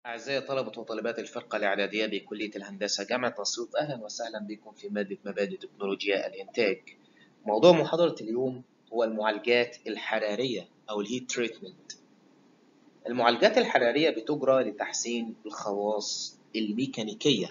أعزائي طلبة وطالبات الفرقة الإعدادية بكلية الهندسة جامعة أسيوط أهلا وسهلا بكم في مادة مبادئ تكنولوجيا الإنتاج. موضوع محاضرة اليوم هو المعالجات الحرارية أو الهيت تريتمنت. المعالجات الحرارية بتجرى لتحسين الخواص الميكانيكية.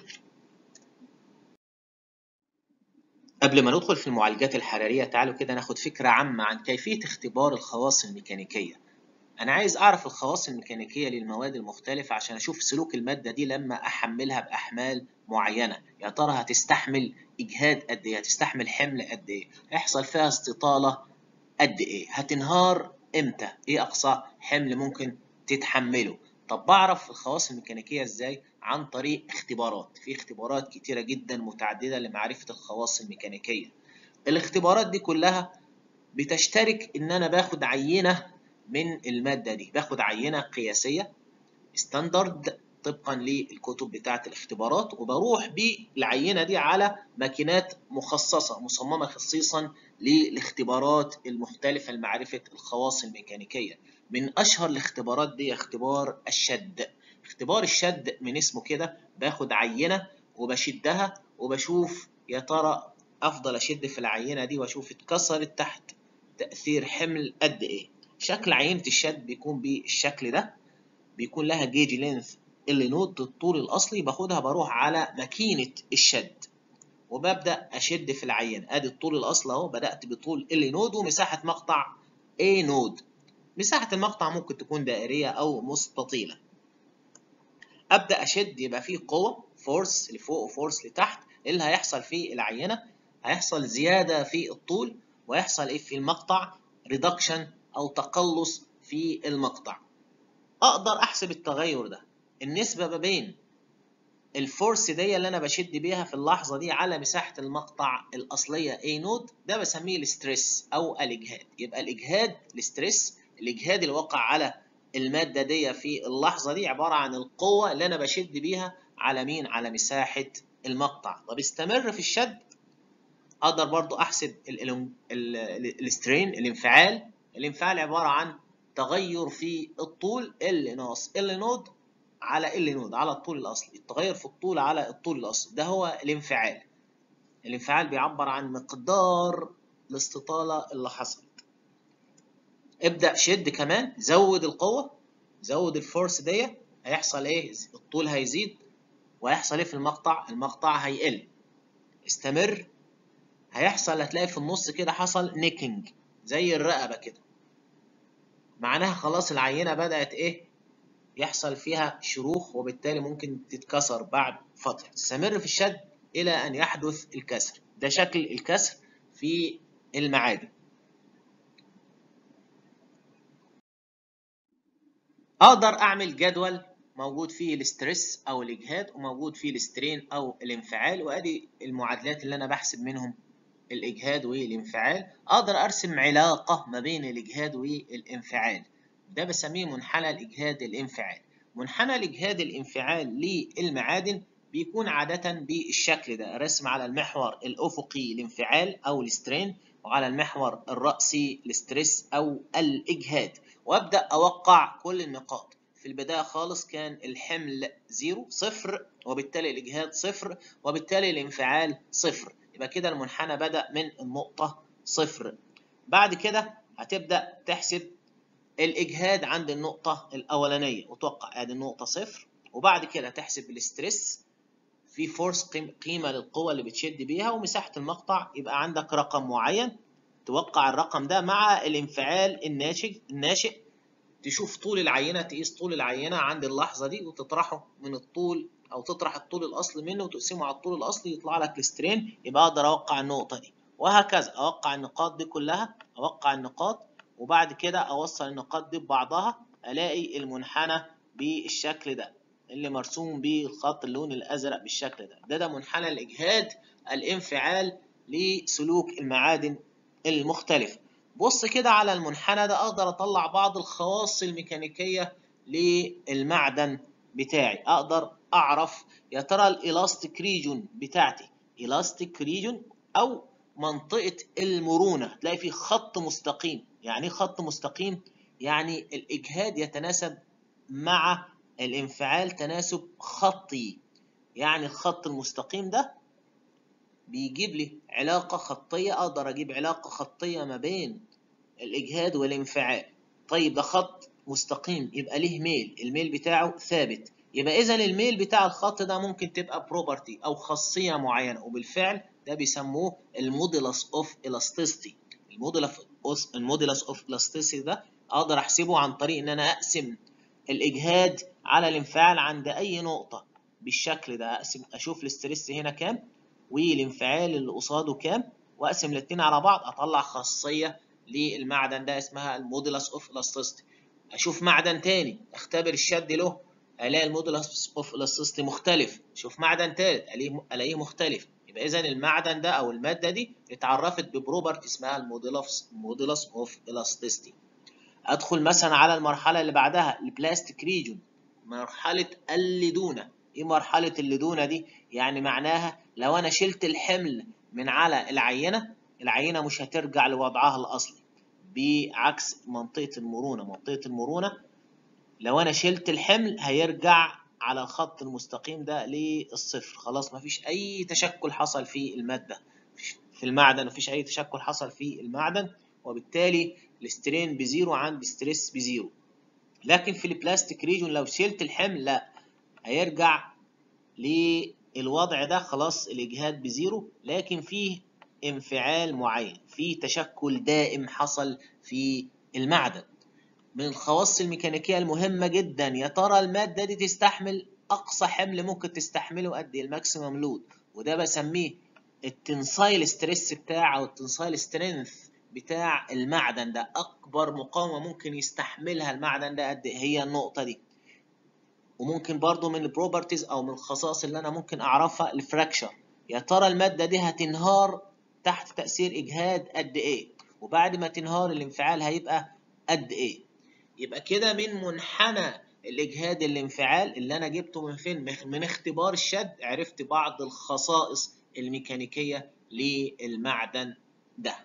قبل ما ندخل في المعالجات الحرارية تعالوا كده ناخد فكرة عامة عن كيفية اختبار الخواص الميكانيكية. أنا عايز أعرف الخواص الميكانيكية للمواد المختلفة عشان أشوف سلوك المادة دي لما أحملها بأحمال معينة، يا ترى هتستحمل إجهاد قد إيه؟ هتستحمل حمل قد إيه؟ هيحصل فيها استطالة قد إيه؟ هتنهار إمتى؟ إيه أقصى حمل ممكن تتحمله؟ طب بعرف الخواص الميكانيكية إزاي؟ عن طريق اختبارات، في اختبارات كتيرة جدا متعددة لمعرفة الخواص الميكانيكية. الاختبارات دي كلها بتشترك إن أنا باخد عينة من المادة دي باخد عينة قياسية ستاندرد طبقا للكتب بتاعة الاختبارات وبروح بالعينة دي على ماكينات مخصصة مصممة خصيصا للاختبارات المختلفة لمعرفة الخواص الميكانيكية من أشهر الاختبارات دي اختبار الشد اختبار الشد من اسمه كده باخد عينة وبشدها وبشوف يا ترى أفضل أشد في العينة دي وأشوف اتكسرت تحت تأثير حمل قد إيه شكل عينة الشد بيكون بالشكل ده بيكون لها جيج لينث اللي نوت الطول الأصلي باخدها بروح على ماكينة الشد وببدأ أشد في العينة أدي الطول الأصلي أهو بدأت بطول اللي نود ومساحة مقطع A نود مساحة المقطع ممكن تكون دائرية أو مستطيلة أبدأ أشد يبقى فيه قوة فورس لفوق وفورس لتحت إيه اللي هيحصل في العينة هيحصل زيادة في الطول ويحصل إيه في المقطع ريدكشن أو تقلص في المقطع أقدر أحسب التغير ده النسبة ما بين الفورس دي اللي أنا بشد بيها في اللحظة دي على مساحة المقطع الأصلية A نود ده بسميه الستريس أو الإجهاد يبقى الإجهاد الستريس الإجهاد اللي وقع على المادة دي في اللحظة دي عبارة عن القوة اللي أنا بشد بيها على مين؟ على مساحة المقطع طب استمر في الشد أقدر برضو أحسب السترين الانفعال الانفعال عبارة عن تغير في الطول ال ناقص ال نود على ال نود على الطول الأصلي التغير في الطول على الطول الأصلي ده هو الانفعال الانفعال بيعبر عن مقدار الاستطالة اللي حصلت ابدأ شد كمان زود القوة زود الفورس دي هيحصل ايه الطول هيزيد وهيحصل ايه في المقطع المقطع هيقل استمر هيحصل هتلاقي في النص كده حصل نيكنج زي الرقبة كده معناها خلاص العينة بدأت إيه؟ يحصل فيها شروخ وبالتالي ممكن تتكسر بعد فترة تستمر في الشد إلى أن يحدث الكسر ده شكل الكسر في المعادن أقدر أعمل جدول موجود فيه الاسترس أو الإجهاد وموجود فيه السترين أو الانفعال وأدي المعادلات اللي أنا بحسب منهم الإجهاد والانفعال أقدر أرسم علاقة ما بين الإجهاد والانفعال ده بسميه منحنى الإجهاد الانفعال منحنى الإجهاد الانفعال للمعادن بيكون عادة بالشكل ده رسم على المحور الأفقي الانفعال أو السترين وعلى المحور الرأسي الستريس أو الإجهاد وأبدأ أوقع كل النقاط في البداية خالص كان الحمل زيرو صفر وبالتالي الإجهاد صفر وبالتالي الانفعال صفر يبقى كده المنحنى بدأ من النقطة صفر بعد كده هتبدأ تحسب الإجهاد عند النقطة الأولانية وتوقع ادي النقطة صفر وبعد كده تحسب الاسترس في فورس قيمة للقوة اللي بتشد بيها ومساحة المقطع يبقى عندك رقم معين توقع الرقم ده مع الانفعال الناشئ الناشئ تشوف طول العينة تقيس طول العينة عند اللحظة دي وتطرحه من الطول او تطرح الطول الاصلي منه وتقسمه على الطول الاصلي يطلع لك السترين يبقى اقدر اوقع النقطه دي وهكذا اوقع النقاط دي كلها اوقع النقاط وبعد كده اوصل النقاط دي ببعضها الاقي المنحنى بالشكل ده اللي مرسوم بالخط اللون الازرق بالشكل ده ده ده منحنى الاجهاد الانفعال لسلوك المعادن المختلفه بص كده على المنحنى ده اقدر اطلع بعض الخواص الميكانيكيه للمعدن بتاعي اقدر اعرف يا ترى الالاستيك ريجون بتاعتي الاستيك ريجون او منطقه المرونه تلاقي في خط مستقيم يعني ايه خط مستقيم يعني الاجهاد يتناسب مع الانفعال تناسب خطي يعني الخط المستقيم ده بيجيب لي علاقة خطية أقدر أجيب علاقة خطية ما بين الإجهاد والانفعال طيب ده خط مستقيم يبقى ليه ميل الميل بتاعه ثابت يبقى إذا الميل بتاع الخط ده ممكن تبقى بروبرتي أو خاصية معينة وبالفعل ده بيسموه الموديلس أوف إلاستيستي الموديلس أوف إلاستيستي ده أقدر أحسبه عن طريق إن أنا أقسم الإجهاد على الانفعال عند أي نقطة بالشكل ده أقسم أشوف الاسترس هنا كام والانفعال اللي قصاده كام واقسم الاثنين على بعض اطلع خاصيه للمعدن ده اسمها المودولس اوف الاستيستي اشوف معدن تاني اختبر الشد له الاقي المودولس اوف الاستيستي مختلف اشوف معدن تالت الاقيه مختلف يبقى اذا المعدن ده او الماده دي اتعرفت ببروبرتي اسمها المودولس مودولس اوف الاستيستي ادخل مثلا على المرحله اللي بعدها البلاستيك ريجون مرحله اللدونه ايه مرحله اللدونه دي يعني معناها لو انا شلت الحمل من على العينه العينه مش هترجع لوضعها الاصلي بعكس منطقه المرونه منطقه المرونه لو انا شلت الحمل هيرجع على الخط المستقيم ده للصفر خلاص مفيش اي تشكل حصل في الماده في المعدن مفيش اي تشكل حصل في المعدن وبالتالي السترين بزيرو عندي ستريس بزيرو لكن في البلاستيك ريجون لو شلت الحمل لا هيرجع للوضع ده خلاص الإجهاد بزيرو لكن فيه انفعال معين فيه تشكل دائم حصل في المعدن من الخواص الميكانيكية المهمة جدا يا ترى المادة دي تستحمل أقصى حمل ممكن تستحمله قد الماكسيمم لود وده بسميه التنسايل ستريس بتاع أو التنسايل سترينث بتاع المعدن ده أكبر مقاومة ممكن يستحملها المعدن ده قد هي النقطة دي وممكن برضو من البروبرتيز او من الخصائص اللي انا ممكن اعرفها الفراكشر يا ترى الماده دي هتنهار تحت تاثير اجهاد قد ايه وبعد ما تنهار الانفعال هيبقى قد ايه يبقى كده من منحنى الاجهاد الانفعال اللي انا جبته من فين من اختبار الشد عرفت بعض الخصائص الميكانيكيه للمعدن ده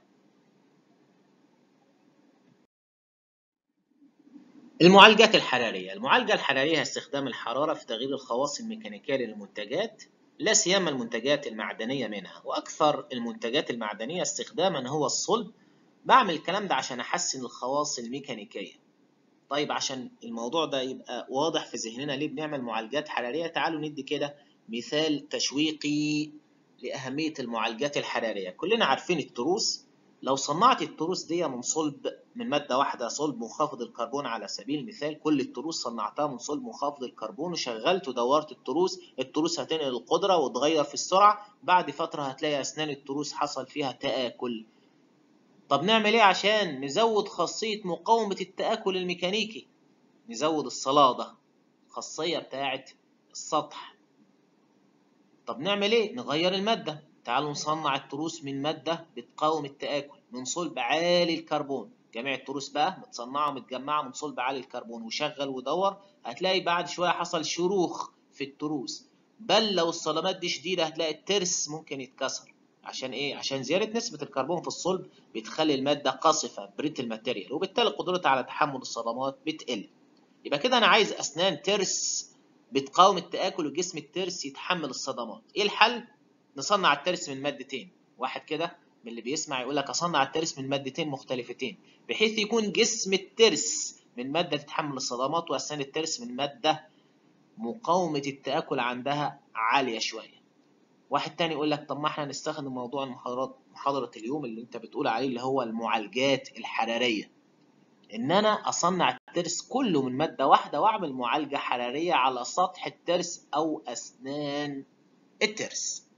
المعالجات الحرارية المعالجة الحرارية هي استخدام الحرارة في تغيير الخواص الميكانيكية للمنتجات لا سيما المنتجات المعدنية منها وأكثر المنتجات المعدنية استخداما هو الصلب بعمل الكلام ده عشان أحسن الخواص الميكانيكية طيب عشان الموضوع ده يبقى واضح في ذهننا ليه بنعمل معالجات حرارية تعالوا ندي كده مثال تشويقي لأهمية المعالجات الحرارية كلنا عارفين التروس لو صنعت التروس دي من صلب من مادة واحدة صلب منخفض الكربون على سبيل المثال كل التروس صنعتها من صلب منخفض الكربون وشغلت ودورت التروس التروس هتنقل القدرة وتغير في السرعة بعد فترة هتلاقي أسنان التروس حصل فيها تآكل طب نعمل ايه عشان نزود خاصية مقاومة التآكل الميكانيكي نزود الصلادة الخاصية بتاعة السطح طب نعمل ايه نغير المادة تعالوا نصنع التروس من مادة بتقاوم التآكل من صلب عالي الكربون جميع التروس بقى متصنعة ومتجمعة من صلب عالي الكربون وشغل ودور هتلاقي بعد شوية حصل شروخ في التروس بل لو الصدمات دي شديدة هتلاقي الترس ممكن يتكسر عشان ايه؟ عشان زيادة نسبة الكربون في الصلب بتخلي المادة قاصفة بريت الماتيريال وبالتالي قدرتها على تحمل الصدمات بتقل يبقى كده أنا عايز أسنان ترس بتقاوم التآكل وجسم الترس يتحمل الصدمات ايه الحل؟ نصنع الترس من مادتين واحد كده من اللي بيسمع يقول لك اصنع الترس من مادتين مختلفتين بحيث يكون جسم الترس من ماده تتحمل الصدمات واسنان الترس من ماده مقاومه التاكل عندها عاليه شويه واحد تاني يقول لك طب ما احنا نستخدم موضوع المحاضرات محاضره اليوم اللي انت بتقول عليه اللي هو المعالجات الحراريه ان انا اصنع الترس كله من ماده واحده واعمل معالجه حراريه على سطح الترس او اسنان الترس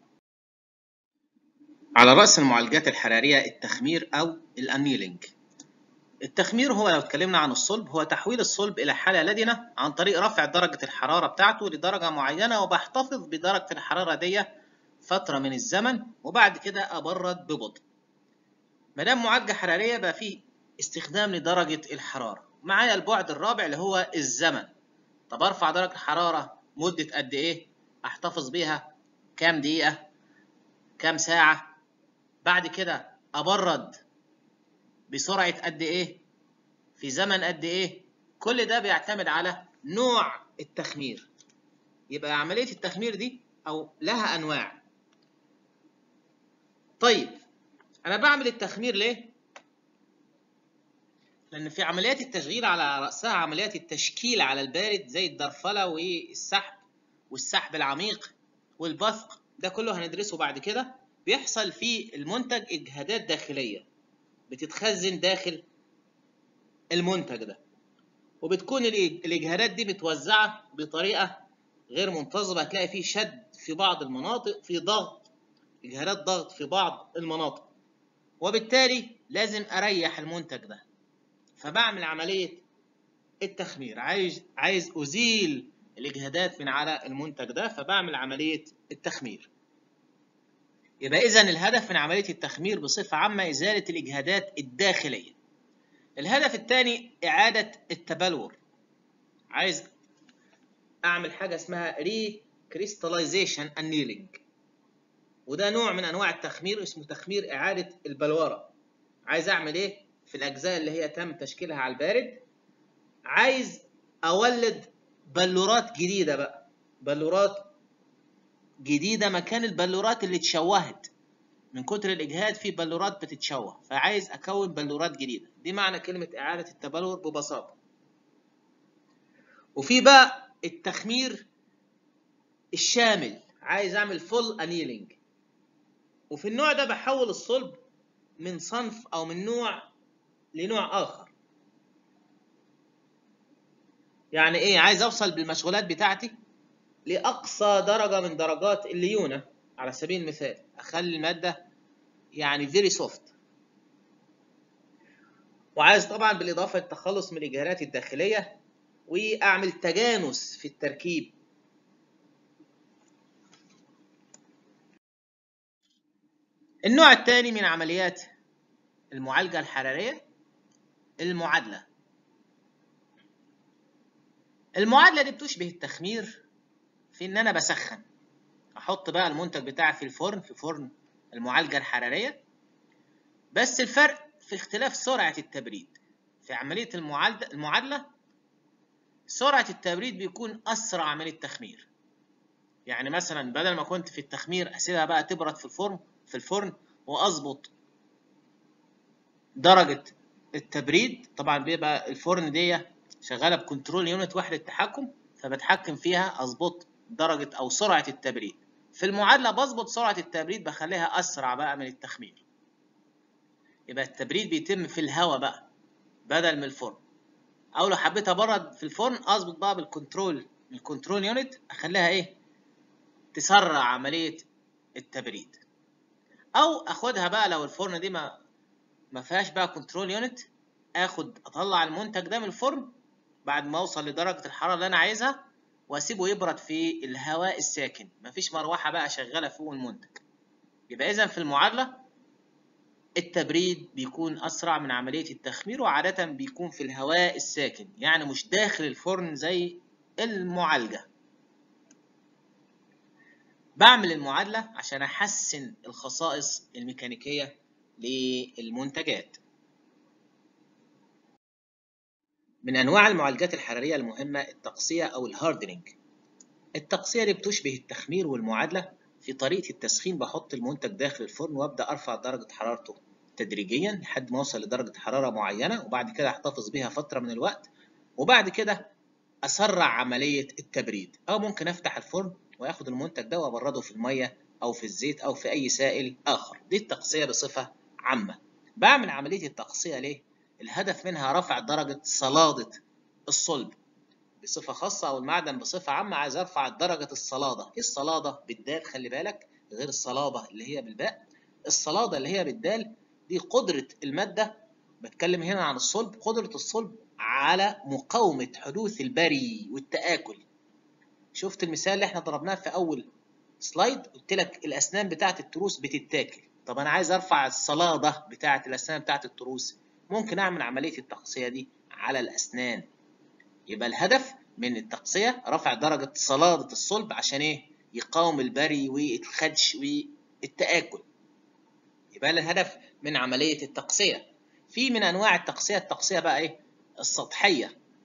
على رأس المعالجات الحرارية التخمير أو الأنيلينج التخمير هو لو اتكلمنا عن الصلب هو تحويل الصلب إلى حالة لدنة عن طريق رفع درجة الحرارة بتاعته لدرجة معينة وبحتفظ بدرجة الحرارة دي فترة من الزمن وبعد كده أبرد ببطء مادام معالجة حرارية بقى فيه استخدام لدرجة الحرارة معايا البعد الرابع اللي هو الزمن طب أرفع درجة الحرارة مدة قد إيه؟ أحتفظ بيها كام دقيقة؟ كام ساعة؟ بعد كده ابرد بسرعه قد ايه في زمن قد ايه كل ده بيعتمد على نوع التخمير يبقى عملية التخمير دي أو لها أنواع طيب أنا بعمل التخمير ليه؟ لأن في عمليات التشغيل على رأسها عمليات التشكيل على البارد زي الدرفلة والسحب والسحب العميق والبثق ده كله هندرسه بعد كده بيحصل في المنتج إجهادات داخلية بتتخزن داخل المنتج ده وبتكون الإجهادات دي متوزعة بطريقة غير منتظمة هتلاقي فيه شد في بعض المناطق في ضغط إجهادات ضغط في بعض المناطق وبالتالي لازم أريح المنتج ده فبعمل عملية التخمير عايز عايز أزيل الإجهادات من على المنتج ده فبعمل عملية التخمير يبقى إذا الهدف من عملية التخمير بصفة عامة إزالة الإجهادات الداخلية الهدف الثاني إعادة التبلور عايز أعمل حاجة اسمها ريكريستاليزيشن انيلينج وده نوع من أنواع التخمير اسمه تخمير إعادة البلورة عايز أعمل إيه في الأجزاء اللي هي تم تشكيلها على البارد عايز أولد بلورات جديدة بقى بلورات جديدة مكان البلورات اللي اتشوهت من كتر الإجهاد في بلورات بتتشوه فعايز أكون بلورات جديدة دي معنى كلمة إعادة التبلور ببساطة وفي بقى التخمير الشامل عايز أعمل فول أنيلينج وفي النوع ده بحول الصلب من صنف أو من نوع لنوع آخر يعني إيه عايز أوصل بالمشغولات بتاعتي لأقصى درجة من درجات الليونة على سبيل المثال أخلي المادة يعني فيري سوفت وعايز طبعا بالإضافة للتخلص من الإجهادات الداخلية وأعمل تجانس في التركيب النوع الثاني من عمليات المعالجة الحرارية المعادلة المعادلة دي بتشبه التخمير في إن أنا بسخن أحط بقى المنتج بتاعي في الفرن في فرن المعالجة الحرارية بس الفرق في اختلاف سرعة التبريد في عملية المعالجة المعادلة سرعة التبريد بيكون أسرع من التخمير يعني مثلا بدل ما كنت في التخمير أسيبها بقى تبرد في الفرن في الفرن وأظبط درجة التبريد طبعا بيبقى الفرن دي شغالة بكنترول يونت وحدة تحكم فبتحكم فيها أظبط درجة أو سرعة التبريد في المعادلة بظبط سرعة التبريد بخليها أسرع بقى من التخمير يبقى التبريد بيتم في الهواء بقى بدل من الفرن أو لو حبيت أبرد في الفرن أظبط بقى بالكنترول الكنترول يونت أخليها إيه تسرع عملية التبريد أو أخدها بقى لو الفرن دي ما ما فيهاش بقى كنترول يونت آخد أطلع المنتج ده من الفرن بعد ما أوصل لدرجة الحرارة اللي أنا عايزها واسيبه يبرد في الهواء الساكن مفيش مروحه بقى شغاله فوق المنتج يبقى اذا في المعادله التبريد بيكون اسرع من عمليه التخمير وعاده بيكون في الهواء الساكن يعني مش داخل الفرن زي المعالجه بعمل المعادله عشان احسن الخصائص الميكانيكيه للمنتجات من أنواع المعالجات الحرارية المهمة التقصية أو الهاردنينج التقصية دي بتشبه التخمير والمعادلة في طريقة التسخين بحط المنتج داخل الفرن وأبدأ أرفع درجة حرارته تدريجيا لحد ما أوصل لدرجة حرارة معينة وبعد كده أحتفظ بيها فترة من الوقت وبعد كده أسرع عملية التبريد أو ممكن أفتح الفرن وآخد المنتج ده وأبرده في المية أو في الزيت أو في أي سائل آخر دي التقصية بصفة عامة بعمل عملية التقصية ليه؟ الهدف منها رفع درجة صلادة الصلب بصفة خاصة أو المعدن بصفة عامة عايز أرفع درجة الصلادة، إيه الصلادة بالدال خلي بالك غير الصلابة اللي هي بالباء، الصلادة اللي هي بالدال دي قدرة المادة بتكلم هنا عن الصلب، قدرة الصلب على مقاومة حدوث البري والتآكل. شفت المثال اللي احنا ضربناه في أول سلايد قلت لك الأسنان بتاعة التروس بتتاكل، طب أنا عايز أرفع الصلادة بتاعة الأسنان بتاعة التروس، ممكن أعمل عملية التقصية دي على الأسنان. يبقى الهدف من التقصية رفع درجة صلادة الصلب عشان ايه؟ يقاوم البري والخدش والتآكل. يبقى الهدف من عملية التقصية. في من أنواع التقصية التقصية بقى ايه؟ السطحية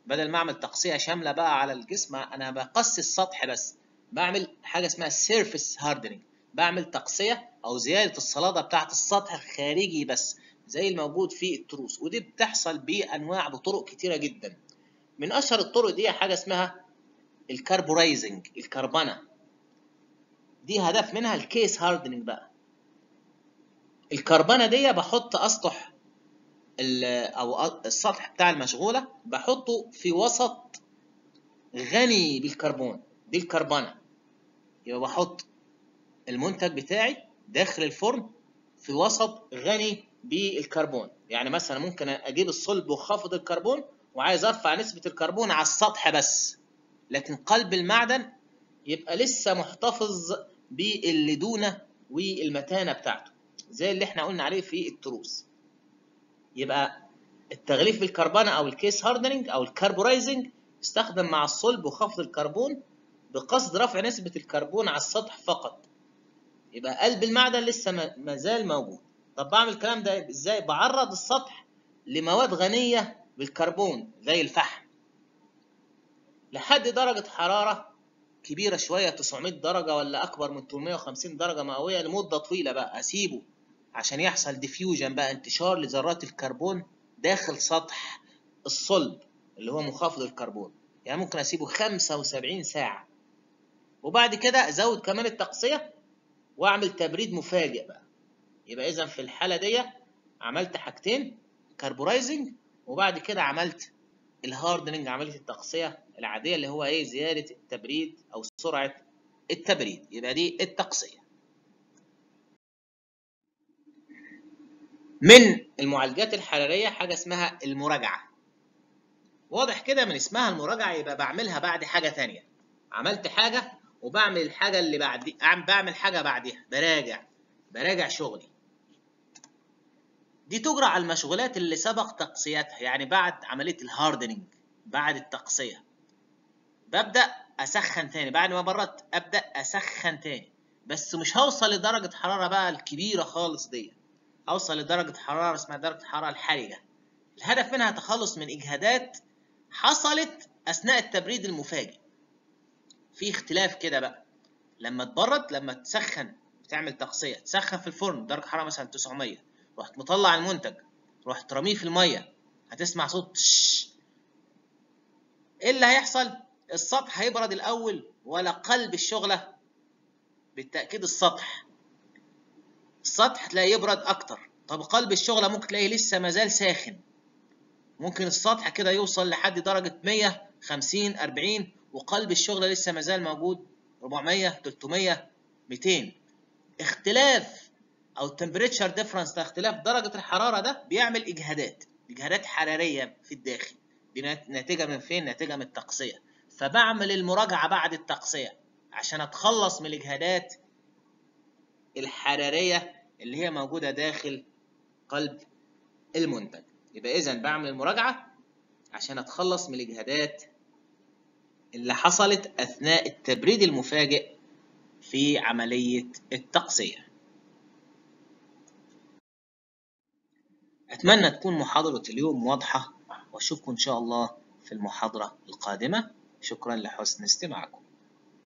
بدل ما اعمل تقصيه شامله بقى على الجسم انا بقصي السطح بس بعمل حاجه اسمها سيرفيس هاردنينج بعمل تقصيه او زياده الصلاده بتاعه السطح الخارجي بس زي الموجود في التروس ودي بتحصل بانواع بطرق كتيره جدا من اشهر الطرق دي حاجه اسمها الكربورايزنج الكربنه دي هدف منها الكيس هاردنينج بقى الكربنه دي بحط اسطح او السطح بتاع المشغوله بحطه في وسط غني بالكربون دي الكربنه يبقى بحط المنتج بتاعي داخل الفرن في وسط غني بالكربون يعني مثلا ممكن اجيب الصلب وخافض الكربون وعايز ارفع نسبه الكربون على السطح بس لكن قلب المعدن يبقى لسه محتفظ باللدونه والمتانه بتاعته زي اللي احنا قلنا عليه في التروس يبقى التغليف بالكربنه او الكيس هاردنينج او الكربورايزنج يستخدم مع الصلب وخفض الكربون بقصد رفع نسبة الكربون على السطح فقط يبقى قلب المعدن لسه ما زال موجود طب بعمل الكلام ده ازاي بعرض السطح لمواد غنية بالكربون زي الفحم لحد درجة حرارة كبيرة شوية 900 درجة ولا أكبر من 850 درجة مئوية لمدة طويلة بقى أسيبه عشان يحصل ديفيوجن بقى انتشار لذرات الكربون داخل سطح الصلب اللي هو منخفض الكربون يعني ممكن أسيبه 75 ساعة وبعد كده أزود كمان التقصية وأعمل تبريد مفاجئ بقى يبقى إذا في الحالة دي عملت حاجتين كربورايزنج وبعد كده عملت الهاردنينج عمليه التقصيه العاديه اللي هو ايه زياده التبريد او سرعه التبريد يبقى دي التقصيه من المعالجات الحراريه حاجه اسمها المراجعه واضح كده من اسمها المراجعه يبقى بعملها بعد حاجه تانية عملت حاجه وبعمل الحاجه اللي بعد بعمل حاجه بعدها براجع براجع شغلي دي تجرى على المشغولات اللي سبق تقصيتها يعني بعد عملية الهاردنينج بعد التقصية ببدأ أسخن تاني بعد ما بردت أبدأ أسخن تاني بس مش هوصل لدرجة حرارة بقى الكبيرة خالص دي هوصل لدرجة حرارة اسمها درجة الحرارة الحرجة الهدف منها تخلص من إجهادات حصلت أثناء التبريد المفاجئ في اختلاف كده بقى لما تبرد لما تسخن بتعمل تقصية تسخن في الفرن درجة حرارة مثلا 900 رحت مطلع المنتج رحت رميه في الميه هتسمع صوت تش. ايه اللي هيحصل السطح هيبرد الاول ولا قلب الشغله بالتاكيد السطح السطح تلاقيه يبرد اكتر طب قلب الشغله ممكن تلاقيه لسه مازال ساخن ممكن السطح كده يوصل لحد درجه 100 50 40 وقلب الشغله لسه مازال موجود 400 300 200 اختلاف او التمبريتشر ديفرنس ده اختلاف درجه الحراره ده بيعمل اجهادات اجهادات حراريه في الداخل دي ناتجه من فين ناتجه من التقصيه فبعمل المراجعه بعد التقصيه عشان اتخلص من الاجهادات الحراريه اللي هي موجوده داخل قلب المنتج يبقى اذا بعمل المراجعه عشان اتخلص من الاجهادات اللي حصلت اثناء التبريد المفاجئ في عمليه التقصيه أتمنى تكون محاضرة اليوم واضحة وأشوفكم إن شاء الله في المحاضرة القادمة شكرا لحسن استماعكم